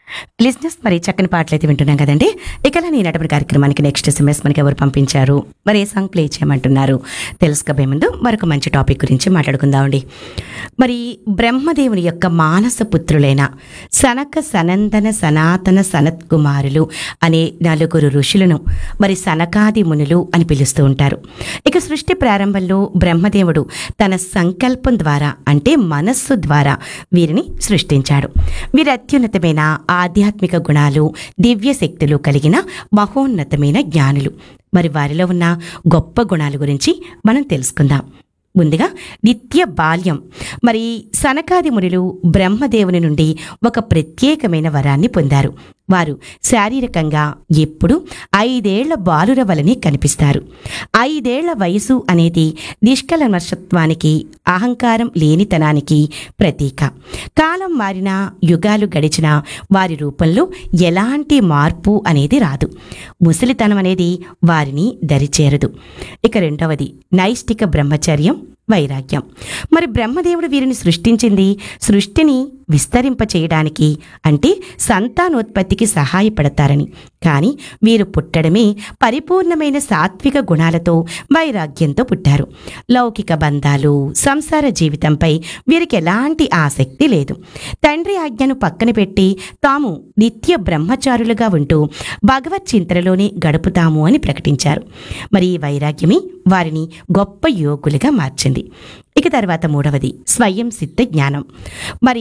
లిజినెస్ మరి చక్కని పాటలు అయితే వింటున్నాం కదండి ఇక నేను నటువంటి కార్యక్రమానికి నెక్స్ట్ ఎస్ఎంఎస్ మనకి ఎవరు పంపించారు మరి ఏ సాంగ్ ప్లే చేయమంటున్నారు తెలుసుకోబోయే ముందు మరొక మంచి టాపిక్ గురించి మాట్లాడుకుందామండి మరి బ్రహ్మదేవుని యొక్క మానస పుత్రులైన సనక సనందన సనాతన సనత్ కుమారులు అనే నలుగురు ఋషులను మరి సనకాది మునులు అని పిలుస్తూ ఉంటారు ఇక సృష్టి ప్రారంభంలో బ్రహ్మదేవుడు తన సంకల్పం ద్వారా అంటే మనస్సు ద్వారా వీరిని సృష్టించాడు వీరి అత్యున్నతమైన ఆధ్యాత్మిక గుణాలు దివ్య శక్తులు కలిగిన మహోన్నతమైన జ్ఞానులు మరి వారిలో ఉన్న గొప్ప గుణాల గురించి మనం తెలుసుకుందాం ముందుగా నిత్య బాల్యం మరి సనకాది మునులు బ్రహ్మదేవుని నుండి ఒక ప్రత్యేకమైన వరాన్ని పొందారు వారు శారీరకంగా ఎప్పుడు ఐదేళ్ల బాలుర వలనే కనిపిస్తారు ఐదేళ్ల వయసు అనేది నిష్కలమర్షత్వానికి అహంకారం లేనితనానికి ప్రతీక కాలం మారినా యుగాలు గడిచినా వారి రూపంలో ఎలాంటి మార్పు అనేది రాదు ముసలితనం అనేది వారిని దరిచేరదు ఇక రెండవది నైష్టిక బ్రహ్మచర్యం వైరాగ్యం మరి బ్రహ్మదేవుడు వీరిని సృష్టించింది సృష్టిని విస్తరింప చేయడానికి అంటే సంతానోత్పత్తికి సహాయపడతారని కానీ వీరు పుట్టడమే పరిపూర్ణమైన సాత్విక గుణాలతో వైరాగ్యంతో పుట్టారు లౌకిక బంధాలు సంసార జీవితంపై వీరికి ఎలాంటి ఆసక్తి లేదు తండ్రి ఆజ్ఞను పక్కన పెట్టి తాము నిత్య బ్రహ్మచారులుగా ఉంటూ భగవత్ చింతనలోనే గడుపుతాము అని ప్రకటించారు మరి ఈ వైరాగ్యమే వారిని గొప్ప యోగులుగా మార్చింది ఇక తర్వాత మూడవది స్వయం సిద్ధ జ్ఞానం మరి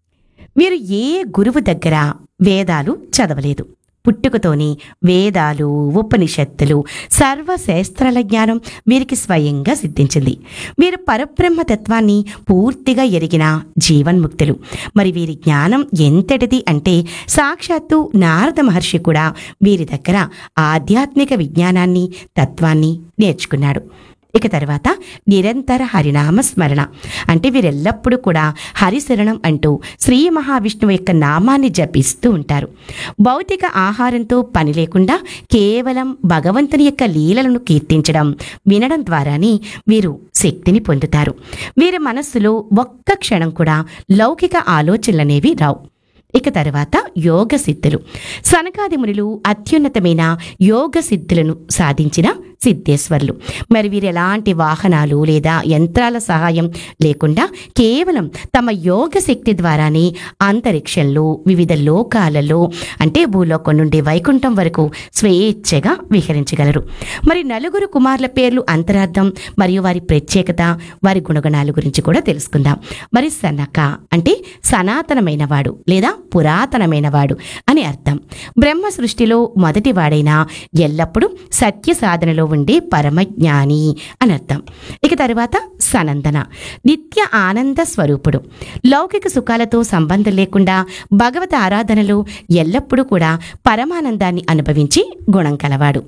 వీరు ఏ గురువు దగ్గర వేదాలు చదవలేదు పుట్టుకతోని వేదాలు ఉపనిషత్తులు సర్వశాస్త్రాల జ్ఞానం వీరికి స్వయంగా సిద్ధించింది వీరు పరబ్రహ్మ తత్వాన్ని పూర్తిగా ఎరిగిన జీవన్ముక్తులు మరి వీరి జ్ఞానం ఎంతటిది అంటే సాక్షాత్తు నారద మహర్షి కూడా వీరి దగ్గర ఆధ్యాత్మిక విజ్ఞానాన్ని తత్వాన్ని నేర్చుకున్నాడు ఇక తర్వాత నిరంతర హరినామ స్మరణ అంటే వీరెల్లప్పుడూ కూడా హరిశరణం అంటూ శ్రీ మహావిష్ణువు యొక్క నామాన్ని జపిస్తూ ఉంటారు భౌతిక ఆహారంతో పని లేకుండా కేవలం భగవంతుని యొక్క లీలలను కీర్తించడం వినడం ద్వారానే వీరు శక్తిని పొందుతారు వీరి మనస్సులో ఒక్క క్షణం కూడా లౌకిక ఆలోచనలనేవి రావు ఇక తర్వాత యోగ సిద్ధులు సనకాది మునులు అత్యున్నతమైన యోగ సిద్ధులను సాధించిన సిద్ధేశ్వర్లు మరి వీరు ఎలాంటి వాహనాలు లేదా యంత్రాల సహాయం లేకుండా కేవలం తమ యోగ శక్తి ద్వారానే అంతరిక్షంలో వివిధ లోకాలలో అంటే భూలోకం నుండి వైకుంఠం వరకు స్వేచ్ఛగా విహరించగలరు మరి నలుగురు కుమారుల పేర్లు అంతరార్థం మరియు వారి ప్రత్యేకత వారి గుణగణాల గురించి కూడా తెలుసుకుందాం మరి సనక అంటే సనాతనమైన వాడు లేదా పురాతనమైన వాడు అని అర్థం బ్రహ్మ సృష్టిలో మొదటి వాడైన ఎల్లప్పుడూ సత్య సాధనలో ఉండే పరమజ్ఞాని అని అర్థం ఇక తర్వాత సనందన నిత్య ఆనంద స్వరూపుడు లౌకిక సుఖాలతో సంబంధం లేకుండా భగవత ఆరాధనలో ఎల్లప్పుడూ కూడా పరమానందాన్ని అనుభవించి గుణం కలవాడు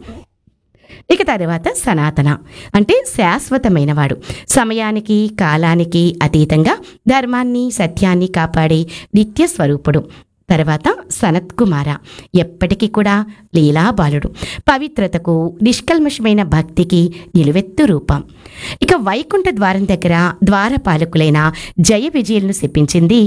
ఇక తర్వాత సనాతన అంటే శాశ్వతమైనవాడు సమయానికి కాలానికి అతీతంగా ధర్మాన్ని సత్యాన్ని కాపాడే నిత్య స్వరూపుడు తర్వాత సనత్ కుమార ఎప్పటికీ కూడా లీలాబాలుడు పవిత్రతకు నిష్కల్మషమైన భక్తికి నిలువెత్తు రూపం ఇక వైకుంఠ ద్వారం దగ్గర ద్వారపాలకులైన జయ విజయులను శపించింది